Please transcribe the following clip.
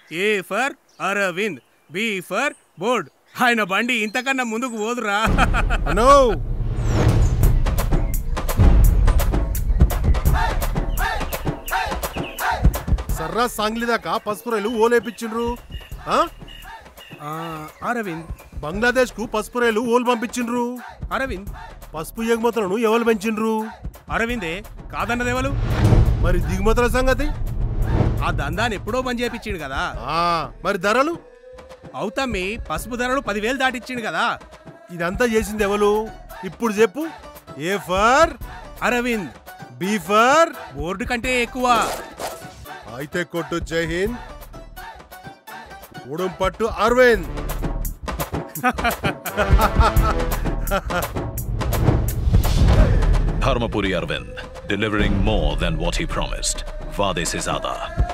A for Aravind B for board ఆయన బండి ఇంతకన్నా ముందుకు పోదురా అనో సర్రా సాంగ్లీ దాకా పసుపు రైలు ఓలేపించిండ్రు ఆ? ఆ, అరవింద్ బంగ్లాదేశ్ కు పసుపు రైలు ఓలు పంపించిండ్రు అరవింద్ పసుపు ఎగుమతులను ఎవరు పెంచిండ్రు అరవిందే కాదన్నదేవలు మరి దిగుమతుల సంగతి ఆ దందాన్ని ఎప్పుడో బంద్ చేపించిండు కదా ఆ మరి ధరలు అవుతమ్మి పసుపు ధరలు పదివేలు దాటిచ్చిండు కదా ఇదంతా చేసింది ఎవరు ఇప్పుడు చెప్పు A for Aravind B for board కంటే ఎక్కువ అయితే కొట్టు జై హింద్ ఉడుం పట్టు Arvind Dharmapuri Arvind, delivering more than what he promised. Vades is Ada.